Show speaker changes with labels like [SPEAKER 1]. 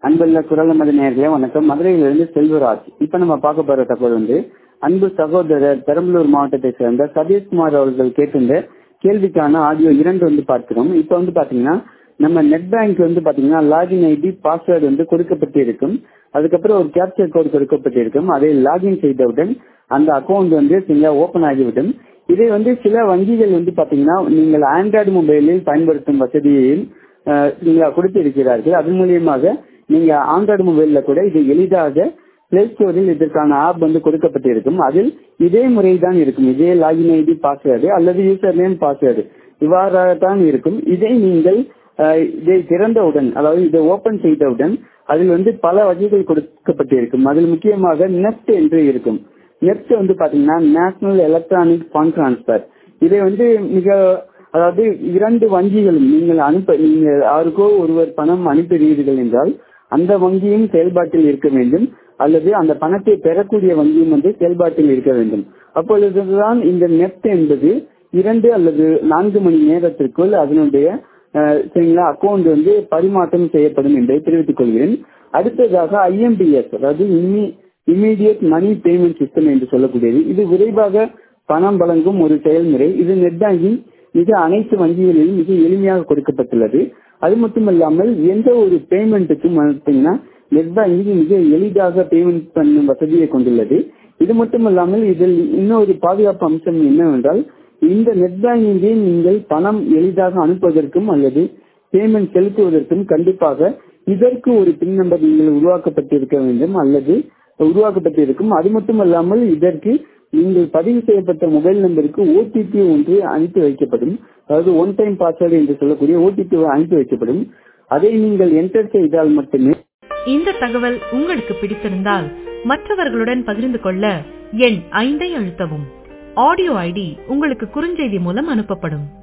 [SPEAKER 1] அன்புள்ள குரல் மத நேர்களே வணக்கம் மதுரையிலிருந்து செல்வராஜ் இப்ப நம்ம பார்க்க போற தகவல் வந்து அன்பு சகோதரர் பெரம்பலூர் மாவட்டத்தை சேர்ந்த சதீஷ்குமார் அவர்கள் கேட்டிருந்த கேள்விக்கான ஆடியோ இரண்டு வந்து பார்க்கிறோம் இப்ப வந்து பாத்தீங்கன்னா நம்ம நெட் பேங்க் வந்து பாத்தீங்கன்னா லாகின் ஐடி பாஸ்வேர்டு வந்து கொடுக்கப்பட்டு இருக்கும் அதுக்கப்புறம் ஒரு கேப்சர் கோட் கொடுக்கப்பட்டிருக்கும் அதை லாகின் செய்தவுடன் அந்த அக்கௌண்ட் வந்து சரிங்களா ஓபன் ஆகிவிடும் இதை வந்து சில வங்கிகள் வந்து பாத்தீங்கன்னா நீங்கள் ஆண்ட்ராய்டு மொபைலில் பயன்படுத்தும் வசதியையும் நீங்க கொடுத்திருக்கிறார்கள் அதன் மூலியமாக நீங்க ஆண்ட்ராய்டு மொபைல்ல கூட இது எளிதாக பிளே ஸ்டோரில் இதற்கான ஆப் வந்து கொடுக்கப்பட்டிருக்கும் அதில் இதே முறைதான் இருக்கும் இதே லாகின் ஐடி பாஸ்வேர்டு அல்லது யூசர் நேம் பாஸ்வேர்டு இவ்வாறாகத்தான் இருக்கும் இதை நீங்கள் இதை திறந்தவுடன் அதாவது இதை ஓபன் செய்தவுடன் அதில் வந்து பல வகைகள் கொடுக்கப்பட்டிருக்கும் அதில் முக்கியமாக நெஃப்ட் என்று இருக்கும் நெஃப்ட் வந்து பாத்தீங்கன்னா நேஷனல் எலக்ட்ரானிக் ஃபண்ட் டிரான்ஸ்பர் இதை வந்து மிக அதாவது இரண்டு வங்கிகளும் நீங்கள் அனுப்ப நீங்க யாருக்கோ ஒருவர் பணம் அனுப்புகிறீர்கள் என்றால் அந்த வங்கியும் செயல்பாட்டில் இருக்க வேண்டும் அல்லது அந்த பணத்தை பெறக்கூடிய வங்கியும் வந்து செயல்பாட்டில் இருக்க வேண்டும் அப்பொழுதுதான் இந்த நெஃப்ட் என்பது இரண்டு அல்லது நான்கு மணி நேரத்திற்குள் அதனுடைய சரிங்களா அக்கௌண்ட் வந்து பரிமாற்றம் செய்யப்படும் என்பதை தெரிவித்துக் கொள்கிறேன் அடுத்ததாக ஐஎம்பிஎஸ் அதாவது இம்மீடியட் மணி பேமெண்ட் சிஸ்டம் என்று சொல்லக்கூடியது இது விரைவாக பணம் வழங்கும் ஒரு செயல்முறை இது நெட் பேங்கிங் மிக அனைத்து வங்கிகளிலும் மிக எளிமையாக கொடுக்கப்பட்டுள்ளது அது மட்டுமல்லாமல் எந்த ஒரு பேமெண்ட்டுக்கும் பார்த்தீங்கன்னா நெட் பேங்கிங் மிக எளிதாக பேமெண்ட் பண்ணும் வசதியை கொண்டுள்ளது இது மட்டுமல்லாமல் இதில் இன்னொரு பாதுகாப்பு அம்சம் என்னவென்றால் இந்த நெட் பேங்கிங்கை நீங்கள் பணம் எளிதாக அனுப்புவதற்கும் அல்லது பேமெண்ட் செலுத்துவதற்கும் கண்டிப்பாக இதற்கு ஒரு பின் நம்பர் நீங்கள் உருவாக்கப்பட்டிருக்க வேண்டும் அல்லது உருவாக்கப்பட்டிருக்கும் அது மட்டுமல்லாமல் இதற்கு நீங்கள் பதிவு செய்யப்பட்ட மொபைல் நம்பருக்கு ஓடிபி ஒன்று அனுப்பி வைக்கப்படும் அதாவது ஒன் டைம் பாஸ்வேர்டு என்று சொல்லக்கூடிய ஓடிபி அனுப்பி வைக்கப்படும் அதை நீங்கள் என்டர் செய்தால் மட்டுமே
[SPEAKER 2] இந்த தகவல் உங்களுக்கு பிடித்திருந்தால் மற்றவர்களுடன் பகிர்ந்து கொள்ள எண் ஐந்தை அழுத்தவும் ஆடியோ ஐடி உங்களுக்கு குறுஞ்செய்தி மூலம் அனுப்பப்படும்